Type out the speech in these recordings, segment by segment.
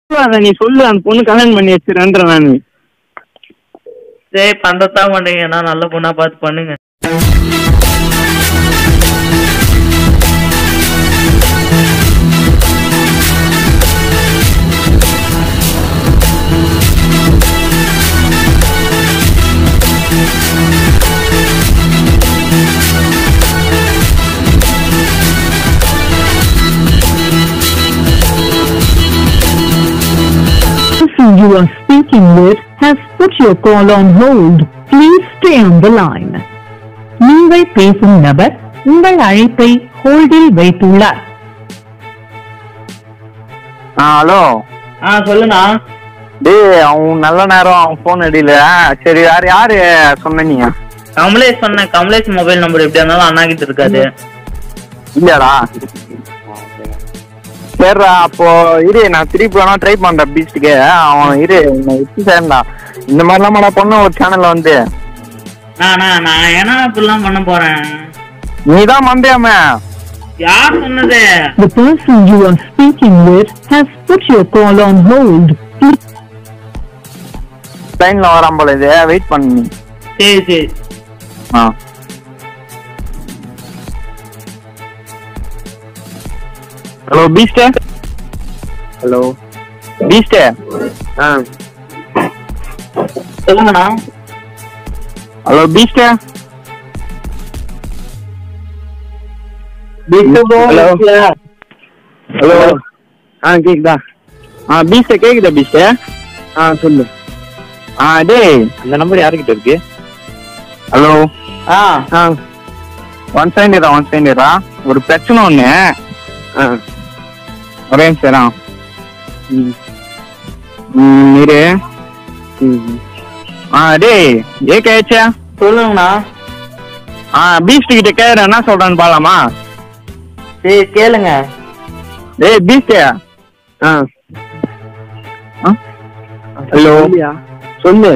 அதை நீ சொல்லு அந்த பொண்ணு கல்யாணம் பண்ணி வச்சிருன்ற நான் சரி பண்றதான் பண்ணுங்க நான் நல்ல பொண்ணா பார்த்து பண்ணுங்க person you are speaking with has put your call on hold. Please stay on the line. நீங்கள் பேசும் நபர் உங்கள் அழைப்பை ஹோல்டில் வைத்துள்ளார் ஆ ஹலோ ஆ சொல்லுண்ணா டேய் அவன் நல்ல நேரம் அவன் ஃபோன் அடியில சரி வேற யாரு சொன்ன நீ கமலேஷ் சொன்னேன் கமலேஷ் மொபைல் நம்பர் எப்படியா இருந்தாலும் அண்ணா கிட்ட இருக்காது இல்லையாடா சரிடா அப்போ இரு நான் திருப்பி வேணா ட்ரை பண்றேன் பீச்சுக்கு அவன் இரு நான் வச்சு சேர்ந்தா இந்த மாதிரிலாம் நான் பொண்ணு ஒரு சேனல்ல வந்து நான் நான் நான் ஏன்னா இப்படிலாம் பண்ண போறேன் நீ தான் மந்தையாம யார் சொன்னது The person you are speaking with has put your call on hold. Please லைன்ல வரான் போல இது வெயிட் பண்ணு நீ. சரி சரி ஆ ஹலோ பீஸ்டே ஹலோ பீஸ்டே ஆ சொல்லுங்கண்ணா ஹலோ பீஸ்டே ஹலோ ஹலோ ஆ கேக்குதா ஆ பீஸ்டே கேக்குதா பீஸ்டே ஆ சொல்லு ஆ டேய் அந்த நம்பர் யாருக்கிட்ட இருக்கு ஹலோ ஆ ஆ ஒன் செகண்ட் ஒன் செகண்ட் ஒரு பிரச்சனை ஒன்று ஆ ஒரே நிமிஷம் ம் ம் இரு ஆ டேய் ஏ ஆச்சா சொல்லுங்கண்ணா ஆ பீஸ்ட் கிட்ட கேட்குறேன் என்ன சொல்றான்னு பாலாமா சரி கேளுங்க டேய் பீஸ்டே ஆ ஹலோ சொல்லு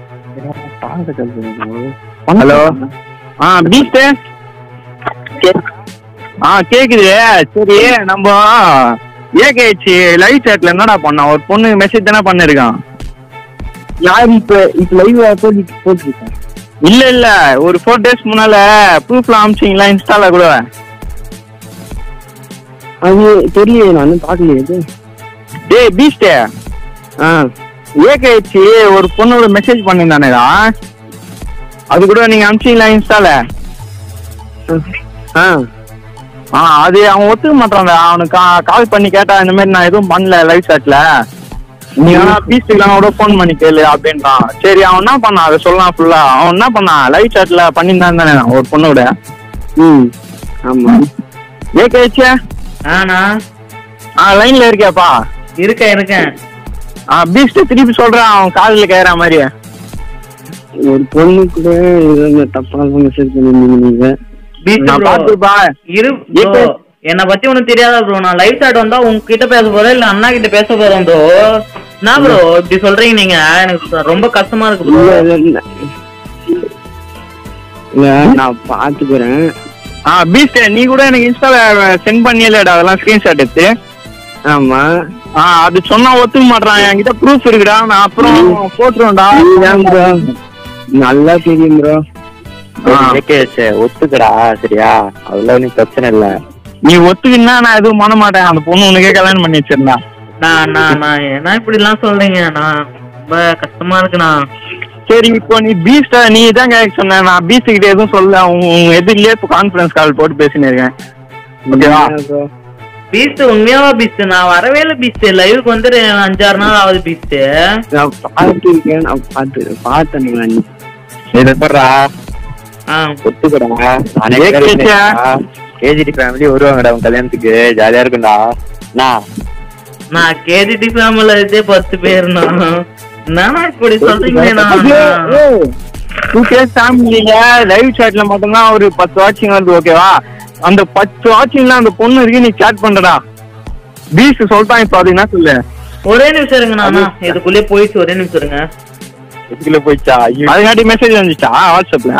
ஹலோ ஆ பீஸ்டே ஆ கேக்குது சரி நம்ம ஏகேச்சு லைவ் சாட்ல என்னடா பண்ணோம் ஒரு பொண்ணு மெசேஜ் தானே பண்ணிருக்கான் யார் இப்ப இப்ப லைவ் போட்டு போட்டுருக்கேன் இல்ல இல்ல ஒரு ஃபோர் டேஸ் முன்னால ப்ரூஃப்ல அமிச்சிங்களா இன்ஸ்டால கூட அது தெரியல நான் பார்க்கலையே டேய் பீஸ்டே ஆ ஏகேச்சு ஒரு பொண்ணோட மெசேஜ் பண்ணிருந்தானேடா அது கூட நீங்க அமிச்சிங்களா இன்ஸ்டால ஆ ஆ அது அவன் ஒத்துக்க மாட்டான்டா அவனுக்கு கால் பண்ணி கேட்டா இந்த மாதிரி நான் எதுவும் பண்ணல லைவ் சாட்ல நீ வேணா பீஸ்டுலாம் கூட ஃபோன் பண்ணி கேளு அப்படின்றான் சரி அவன் என்ன பண்ணான் அதை சொல்லலாம் ஃபுல்லா அவன் என்ன பண்ணான் லைவ் சாட்ல பண்ணியிருந்தான் தானே ஒரு பொண்ணோட ம் ஆமா ஏகேச்சே ஆண்ணா ஆ லைன்ல இருக்கியாப்பா இருக்கேன் இருக்கேன் ஆ பீஸ்ட் திருப்பி சொல்றான் அவன் காதுல கேக்குற மாதிரி ஒரு பொண்ணு கூட ஏதோ தப்பா மெசேஜ் பண்ணிருந்தீங்க நீங்க பீச் நான் bro. பாத்துப்பா இரு bro. என்னை பத்தி உனக்கு தெரியாதா ப்ரோ நான் லைவ் சாட் வந்தா உங்ககிட்ட பேச போறேன் இல்ல அண்ணா கிட்ட பேச போறேன் ப்ரோ என்ன ப்ரோ இப்படி சொல்றீங்க நீங்க எனக்கு ரொம்ப கஷ்டமா இருக்கு ப்ரோ இல்ல, இல்ல, இல்ல. இல்ல நான் பாத்துக்கிறேன் ஆ பீஸ்ட் நீ கூட எனக்கு இன்ஸ்டால சென்ட் பண்ணியலடா அதெல்லாம் ஸ்கிரீன்ஷாட் எடுத்து ஆமா ஆ அது சொன்னா ஒத்துக்க மாட்டான் என்கிட்ட ப்ரூஃப் இருக்குடா நான் அப்புறம் போட்டுருவேன்டா இதுதான் ப்ரோ நல்லா தெரியும் ப்ரோ ஒத்துக்கடா சரியா அதெல்லாம் ஒன்றும் பிரச்சனை இல்ல நீ ஒத்துக்கினா நான் எதுவும் பண்ண மாட்டேன் அந்த பொண்ணு உனக்கே கல்யாணம் பண்ணி வச்சிருந்தா நான் நான் நான் என்ன இப்படி எல்லாம் சொல்றீங்க நான் ரொம்ப கஷ்டமா இருக்குண்ணா சரி இப்போ நீ பீஸ்ட நீ தான் கேட்க சொன்ன நான் பீஸ்ட் கிட்ட எதுவும் சொல்ல உன் உன் எதிரிலே இப்போ கான்ஃபரன்ஸ் கால் போட்டு பேசினு இருக்கேன் ஓகேவா ப்ரோ பீஸ்ட் உண்மையாவா பீஸ்ட் நான் வரவே இல்லை பீஸ்ட் லைவுக்கு வந்து ரெ- அஞ்சாறு நாள் ஆகுது பீஸ்ட் நான் பார்த்துருக்கேன் நான் பார்த்து பார்த்தேன் நான் இது எப்படா ஆ ஒத்துக்கடா ஏகேச்சா? கேஜிடி ஃபேமிலி வருவாங்கடா உன் கல்யாணத்துக்கு ஜாலியா இருக்கும்டா நான் நான் கேடிடி ஃபேமிலில இதே பத்து பேர்ண்ணா என்னண்ணா இப்படி சொல்றீங்களேண்ணா டூ கேஸ் ஃபேமிலியில லைவ் சாட்ல மட்டும்தான் ஒரு பத்து வாட்சிங் வருது ஓகேவா அந்த பத்து வாட்சிங்ல அந்த பொண்ணு இருக்கு நீ சேட் பண்றடா பீஸ் சொல்லிட்டான் இப்போ அது என்ன சொல்லு ஒரே நிமிஷம் இருங்கண்ணா அண்ணா. இதுக்குள்ளே போயிடுச்சு ஒரே நிமிஷம் இருங்க இதுக்குள்ள போயிடுச்சா ஐயோ. அதுக்காட்டி மெசேஜ் வந்துச்சா வாட்ஸ்அப்ல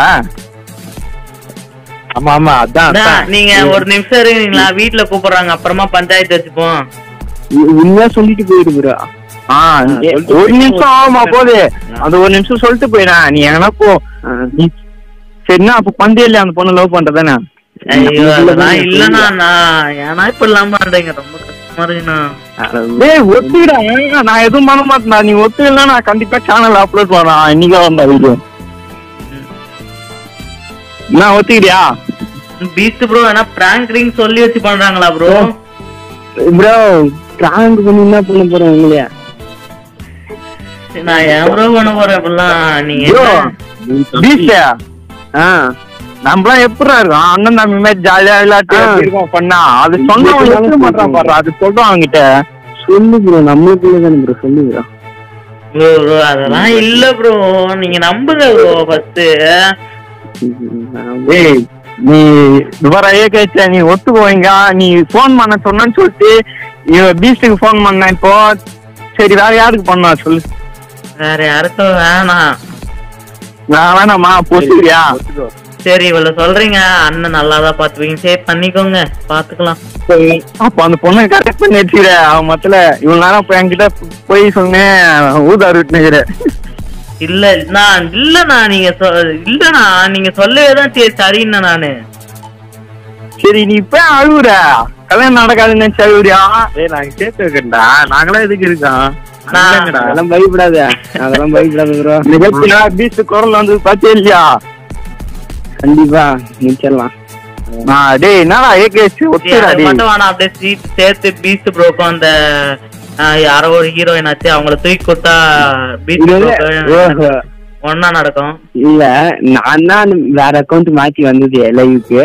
ஆமா ஆமா அதான் அண்ணா, அதான். நீங்க ஒரு நிமிஷம் இருக்கீங்களா வீட்டுல கூப்பிடுறாங்க அப்புறமா பஞ்சாயத்து வச்சுப்போம் உ- உண்மையா சொல்லிட்டு போயிடு ப்ரோ ஆ ஏ, ஒரு நிமிஷம் ஆகுமா போது அந்த ஒரு நிமிஷம் சொல்லிட்டு போயிடா நீ எங்கன்னா போ நீ சரிண்ணா அப்ப பந்தே இல்லையா அந்த பொண்ணு லவ் பண்றதானே ஐயோ அதெல்லாம் இல்லண்ணா நான் ஏன்னா இப்ப இல்லாம பண்றீங்க ரொம்ப கஷ்டமா இருக்குண்ணா டேய் ஒத்துக்கிடா நான் எதுவும் பண்ண மாட்டேன்டா நீ ஒத்துக்கலன்னா நான் கண்டிப்பா சேனல் அப்லோட் பண்ணலாம் இன்னைக்கே வந்தா வீடியோ நான் ஒத்துக்கிறியா பீஸ்ட் ப்ரோ ஏன்னா பிராங்க் ரிங் சொல்லி வச்சு பண்றாங்களா ப்ரோ ப்ரோ பிராங்க் பண்ணி என்ன பண்ண போறோம் உங்களையா நான் ஏன் ப்ரோ பண்ண போறேன் இப்பெல்லாம் நீங்க ப்ரோ என்ன? பீச் ஆ நம்மளாம் எப்படிடா இருக்கோம் அண்ணன் தம்பி மாதிரி ஜாலியா விளையாட்டு ஆ. எப்படி இருக்கோம் பண்ணா அது சொன்னா அவன் எடுக்க மாட்டான் பாரு அது சொல்றான் அவன்கிட்ட சொல்லு ப்ரோ நம்மளுக்குள்ள தானே ப்ரோ சொல்லு ப்ரோ ப்ரோ ப்ரோ அதெல்லாம் இல்ல ப்ரோ நீங்க நம்புங்க ப்ரோ ஃபர்ஸ்ட் ஏய் நீ துபாரா ஏகேச்ச நீ ஒத்துக்குவீங்க நீ ஃபோன் பண்ண சொன்னேன்னு சொல்லிட்டு இவன் பீச்சுக்கு ஃபோன் பண்ண இப்போ சரி வேற யாருக்கு பண்ணா சொல்லு வேற யாருக்கும் வேணாம் நான் வேணாமா பொசுக்கிறியா சரி இவ்வளவு சொல்றீங்க அண்ணன் நல்லாதான் பாத்துப்பீங்க சரி பண்ணிக்கோங்க பாத்துக்கலாம் அப்ப அந்த பொண்ணை கரெக்ட் பண்ணி வச்சுக்கிற அவன் மொத்தல இவ்வளவு நேரம் இப்ப என்கிட்ட போய் சொன்னேன் ஊதாரு விட்டுனுக்கிற இல்ல நான் இல்லண்ணா நீங்க சொ- இல்லண்ணா நீங்க சொல்லவே தான் சரி சரிண்ணா நானு சரி நீ இப்ப அழுகுற கல்யாணம் நடக்காதுன்னு நினைச்சு அழுகுறியா ஏய் நாங்க சேர்த்து வைக்கிறா நாங்களாம் எதுக்கு இருக்கோம் நான் அதெல்லாம் பயப்படாத அதெல்லாம் பயப்படாத ப்ரோ நிகழ்ச்சியா பீச் குரல் வந்து பார்த்தே இல்லையா கண்டிப்பா முடிச்சிடலாம் நான் டேய் என்னடா ஏகேஸ் சரி, ஒத்துடா அது டேய் மட்டும் வேணாம் அப்படியே சீட் சேர்த்து பீஸ்ட் ப்ரோக்கும் அந்த ஆஹ், யாரோ ஒரு ஹீரோயின் ஆச்சு அவங்கள தூக்கி கொடுத்தா பீஸ்ட் இது வந்து- ப்ரோக்கு ஓஹோ. ஒன்னா நடக்கும் இல்ல நான் தான் வேற அக்கௌண்ட் மாத்தி வந்தது லைவுக்கு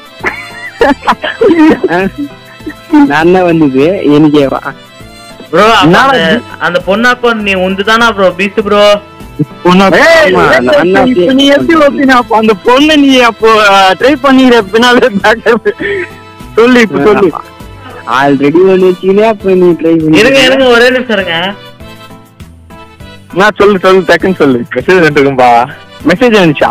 நான் தான் வந்தது எனக்கு ப்ரோ என்னடா அந்த பொண்ணு அக்கௌண்ட் நீ உந்து தானா ப்ரோ பீஸ்ட் ப்ரோ ஏய், ஆமா, நான் தான் இப்ப நீ எப்படி ஒத்தின அப்போ அந்த பொண்ணு நீ அப்போ ட்ரை பண்ணிக்கிற பின்னாலே backup. சொல்லு இப்ப சொல்லு ஆல்ரெடி ஒண்ணு வச்சுக்கினே அப்ப நீ ட்ரை பண்ணி இருங்க இருங்க ஒரே நிமிஷம் இருங்க நான் சொல்லு சொல்லு டக்குன்னு சொல்லு மெசேஜ் வந்துருக்கும்பா மெசேஜ் வந்துச்சா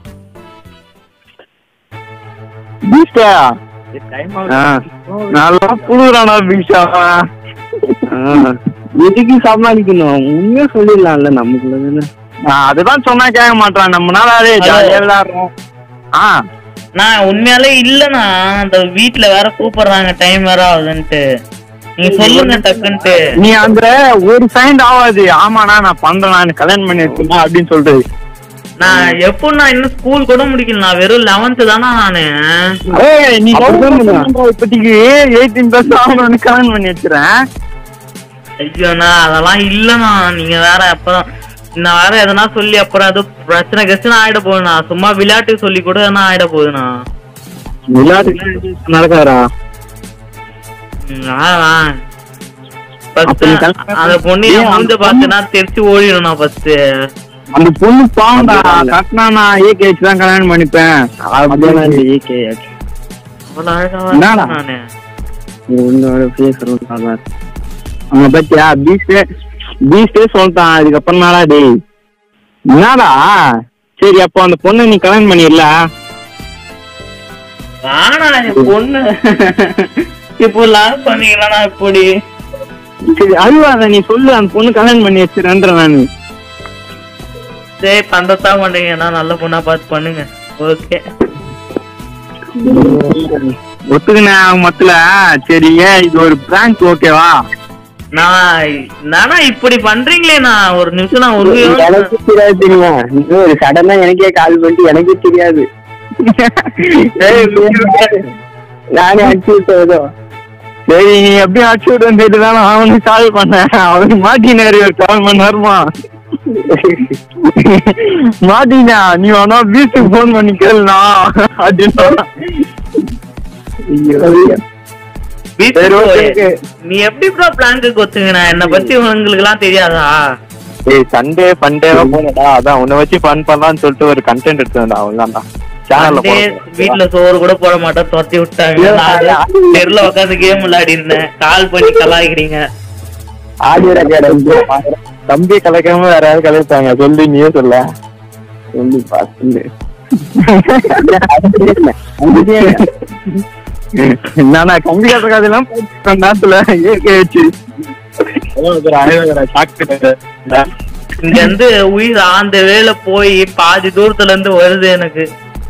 பீஸ்டா ஆ, நல்லா புழுறானா பீஸ்டா ஆ. எதுக்கு சமாளிக்கணும் உண்மையா சொல்லிடலாம்ல நமக்குள்ள தானே நான் அதுதான் சொன்னா கேட்க மாட்டான் நம்ம நாளாவே ஜாலியா விளையாடுறோம் ஆ நான் உண்மையாலே இல்லண்ணா அந்த வீட்ல வேற கூப்பிடுறாங்க டைம் வேற ஆகுதுன்ட்டு நீங்க சொல்லுங்க டக்குன்ட்டு நீ அந்த ஒரு சைண்ட் ஆகாது ஆமாண்ணா நான் பண்றேன் நான் கல்யாணம் பண்ணி வச்சுமா அப்படின்னு சொல்றது நான் எப்போ நான் இன்னும் ஸ்கூல் கூட முடிக்கல நான் வெறும் லெவன்த் தானா நானு ஏய் நீ அப்படிதான் கல்யாணம் பண்ற இப்போதைக்கு எயிட்டீன் பிளஸ் ஆகணும்னு கல்யாணம் பண்ணி வச்சுறேன் ஐயோண்ணா அதெல்லாம் இல்லண்ணா நீங்க வேற அப்பதான் நான் வேற எதனா சொல்லி அப்புறம் அது பிரச்சனை கஷ்டம் ஆயிட போகுதுண்ணா சும்மா விளையாட்டுக்கு சொல்லி கூட எதனா ஆயிட போகுதுண்ணா விளையாட்டு நடக்காதா ம், ஆ, ஆ. First அப்ப நீ கல்யாணம் அந்த பொண்ணு ஏன் என் அந்த மூஞ்ச பார்த்தேன்னா தெரிச்சு ஓடிடணும் ஃபர்ஸ்ட் அந்த பொண்ணு பாவம்டா கட்டினா நான் ஏகே வச்சு தான் கல்யாணம் பண்ணிப்பேன் அப்படியெல்லாம் இல்லை ஏகே அவ்வளவு அழகா என்னடா? நானு உன்னோட பேசுறோம் நல்லா அவங்க பத்தியா பீஸ்டே பீஸ்டே சொல்லிட்டான் அதுக்கப்புறம் நாடா டேய் என்னடா சரி அப்போ அந்த பொண்ணை நீ கல்யாணம் பண்ணிடல ஆனா என் பொண்ணு இப்போ லாக் பண்ணிக்கலாம்னா இப்படி சரி அழுவாத நீ சொல்லு அந்த பொண்ணு கல்யாணம் பண்ணி வச்சிருன்ற நானு சரி பண்றதா பண்றீங்கன்னா நல்ல பொண்ணா பார்த்து பண்ணுங்க ஓகே ஒத்துக்கினேன் அவங்க மொத்தல சரி ஏன் இது ஒரு பிராங்க் ஓகேவா நான் நானா இப்படி பண்றீங்களே நான் ஒரு நிமிஷம் நான் ஒரு எனக்கு தெரியாது தெரியுமா நீ ஒரு சடனா எனக்கே கால் பண்ணிட்டு எனக்கே தெரியாது ஏய், நானே அடிச்சு விட்டதோ சரி நீ எப்படியும் அடிச்சு விடுன்னு சொல்லிட்டு தான் நான் அவனுக்கு கால் பண்ணேன் அவனுக்கு மாட்டினாரு ஒரு கால் மணி நேரமா மாட்டினா நீ வேணா வீட்டுக்கு போன் பண்ணி கேளுனா அப்படின்னு சொன்னான். வீட்டுக்கு சரி, okay, போய், okay. நீ எப்படி ப்ரோ பிளாங்க்கு கொத்துங்கண்ணா என்னை பத்தி உங்களுக்கு எல்லாம் தெரியாதா ஏய் சண்டே ஃபண்டேவா போனடா அதான் உன்னை வச்சு ஃபன் பண்ணலாம்னு சொல்லிட்டு ஒரு கண்டென்ட் எடுத்துருந்தா அவ்வளவுதான்டா சேனல்ல Sunday வீட்ல சோறு கூட போட மாட்டேன் துரத்தி விட்டாங்க நான் தெருல உட்காந்து கேம் விளையாடி இருந்தேன் கால் பண்ணி கலாய்க்கிறீங்க ஆடியோ ரெக்கார்டு தம்பி கலைக்காம வேற யாரும் கலைப்பாங்க சொல்லி நீயே சொல்ல சொல்லி பார்த்து என்னண்ணா கம்பி கட்டுற கதையெல்லாம் போட்டு நேரத்துல ஏகே வச்சு இங்க இருந்து உயிர் ஆந்த வேல போய் பாதி தூரத்துல இருந்து வருது எனக்கு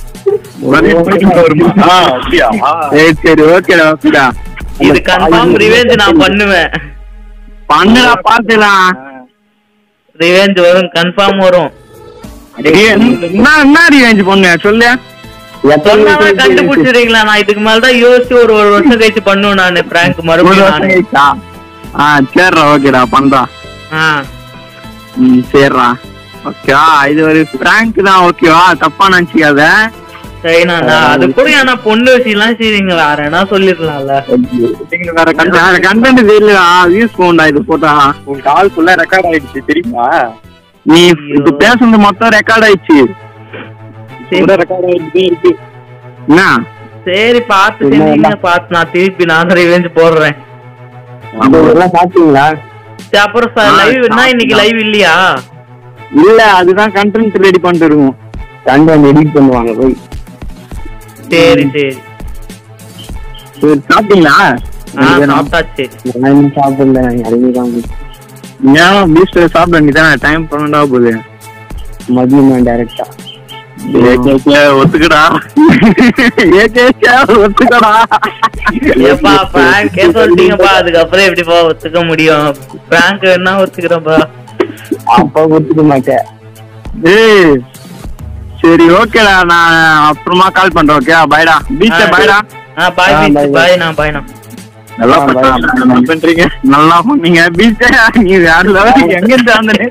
சரி சரி ஓகேடா ஓகேடா இது கன்ஃபார்ம் ரிவெஞ்ச் நான் பண்ணுவேன் பண்ணுடா பாத்துலாம் ரிவெஞ்ச் வரும் கன்ஃபார்ம் வரும் என்ன என்ன ரிவெஞ்ச் பண்ணு சொல்லு சொன்னாவே கண்டுபிடிச்சிருக்கீங்களா நான் இதுக்கு மேல தான் யோசிச்சு ஒரு ஒரு வருஷம் கழிச்சு பண்ணுவேன் நானு பிராங்க் ஒரு மறுபடியும் வருஷம் நானு கழிச்சா? ஆ சரிடா ஓகேடா பண்றா ஆ ம் சரிடா ஓகேவா இது ஒரு பிராங்க் தான் ஓகேவா தப்பா நினைச்சுக்காத சரிண்ணா நான் அது கூட ஏன்னா பொண்ணு விஷயம்லாம் செய்றீங்க வேற என்ன சொல்லிடலாம்ல வேற கண்டென்ட் கண்டென்ட் தெரியலடா வியூஸ் போகும்டா இது போட்டா உன் கால் ஃபுல்லா ரெக்கார்ட் ஆயிடுச்சு தெரியுமா நீ இப்ப பேசுனது மொத்தம் ரெக்கார்ட் ஆயிடுச்சு கூட ரெக்கார்ட் ஆயிடுச்சு இருக்கு என்ன சரி பார்த்து செஞ்சீங்க பார்த்து நான் திருப்பி நான் ரிவெஞ்ச் போடுறேன் எல்லாம் சாப்பிட்டீங்களா சரி அப்புறம் ஆ, லைவ் என்ன இன்னைக்கு லைவ் இல்லையா இல்ல அதுதான் கண்டென்ட் ரெடி பண்ணிட்டு இருக்கோம் கண்டென்ட் எடிட் பண்ணுவாங்க போய் சரி சரி சரி சாப்பிட்டீங்களா ஆ சாப்பிட்டாச்சு நான் இன்னும் சாப்பிடல இறங்கி தான் ஏன் பீஸ்ட் சாப்பிட வேண்டியதானே டைம் பன்னெண்டா போகுது மதியம் டைரக்டா ஏகேகே ஒத்துக்கடா ஏகேகே ஒத்துக்கடா ஏப்பா பிராங்கே சொல்லிட்டீங்கப்பா அதுக்கப்புறம் எப்படிப்பா ஒத்துக்க முடியும் பிராங்க் என்ன ஒத்துக்கிறேன்ப்பா அப்ப ஒத்துக்க மாட்டேன் ஏய் சரி ஓகேடா நான் அப்புறமா கால் பண்றேன் ஓகே பாய்டா பீச்ச பாய்டா ஆ பாய் ஆ, bye, bye. பாய் நான் பாய் நான் நல்லா ஆ, bye. பண்ண- பண்றீங்க நல்லா பண்ணீங்க பீச்ச நீ வேற லெவலுக்கு எங்க இருந்து வந்தனே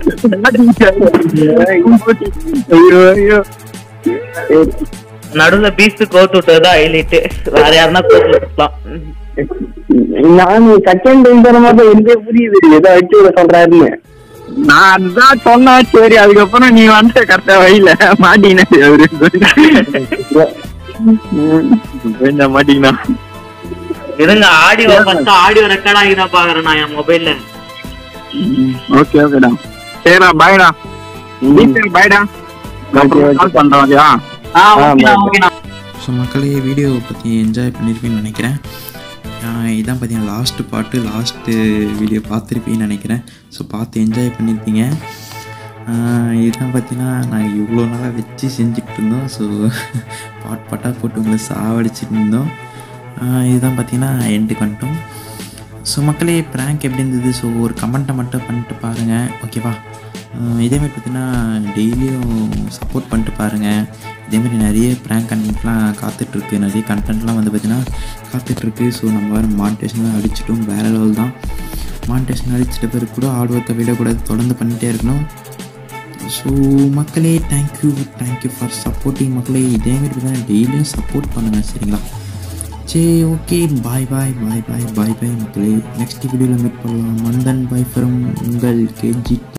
ஐயோ ஐயோ நடுவுல பீஸ் கோத்து விட்டதா ஹைலைட் வேற யாருன்னா கோத்து விட்டுலாம் நான் செகண்ட் இந்த மாதிரி எந்த புரியுது ஏதோ வச்சு விட சொல்றாருன்னு நான் அதுதான் சொன்னேன் சரி அதுக்கப்புறம் நீ வந்து கரெக்டா வழியில மாட்டீங்கன்னா அவரு கொஞ்சம் மாட்டீங்கன்னா இருங்க ஆடியோ ஃபர்ஸ்ட் ஆடியோ ரெக்கார்ட் ஆகி தான் பாக்குறேன் நான் என் மொபைல்ல ஓகே ஓகேடா சரிடா பாய்டா பீச்சர் பாய்டா Okay, okay. கால் பண்றோம் ஓகேவா ஆ ஆ, ஓகேண்ணா bye. ஓகேண்ணா ஸோ மக்களே வீடியோவை பற்றி என்ஜாய் பண்ணியிருப்பீங்கன்னு நினைக்கிறேன் ஆஹ் இதான் பார்த்தீங்கன்னா லாஸ்ட்டு பாட்டு லாஸ்ட்டு வீடியோ பார்த்துருப்பீங்கன்னு நினைக்கிறேன் ஸோ பார்த்து என்ஜாய் பண்ணியிருப்பீங்க ஆஹ் இதுதான் பார்த்தீங்கன்னா நாங்கள் இவ்வளோ நாளாக வச்சு செஞ்சுட்டு இருந்தோம் ஸோ பாட் பாட்டாக போட்டு உங்களை சாவடிச்சிட்டு இருந்தோம் ஆஹ் இதுதான் பார்த்தீங்கன்னா எண்டுக்கு வந்துட்டோம் ஸோ மக்களே ப்ராங்க் எப்படி இருந்தது ஸோ ஒரு கமெண்ட்டை மட்டும் பண்ணிட்டு பாருங்கள் ஓகேவா ஆஹ் இதேமாதிரி பார்த்தீங்கன்னா டெய்லியும் சப்போர்ட் பண்ணிட்டு பாருங்கள் இதேமாதிரி நிறைய ப்ராங்க் கண்டென்ட்லாம் காத்துட்ருக்கு நிறைய கண்டென்ட்லாம் வந்து பார்த்தீங்கன்னா காத்துட்ருக்கு ஸோ நம்ம வேறு மானிட்டேஷன்லாம் அடிச்சிட்டோம் வேறு லெவல் தான் மானிட்டேஷன் அடிச்சிட்ட பிறகு கூட ஹார்ட் ஒர்க்கை விடக்கூடாது தொடர்ந்து பண்ணிகிட்டே இருக்கணும் ஸோ மக்களே தேங்க்யூ தேங்க்யூ ஃபார் சப்போர்ட்டிங் மக்களே இதேமாரி பார்த்தீங்கன்னா டெய்லியும் சப்போர்ட் பண்ணுங்கள் சரிங்களா சரி ஓகே பாய் பாய் பாய் பாய் பாய் பாய் மக்களே நெக்ஸ்ட் வீடியோவில் மீட் பண்ணலாம் மந்தன் பாய் ஃப்ரம் உங்கள் கேஜி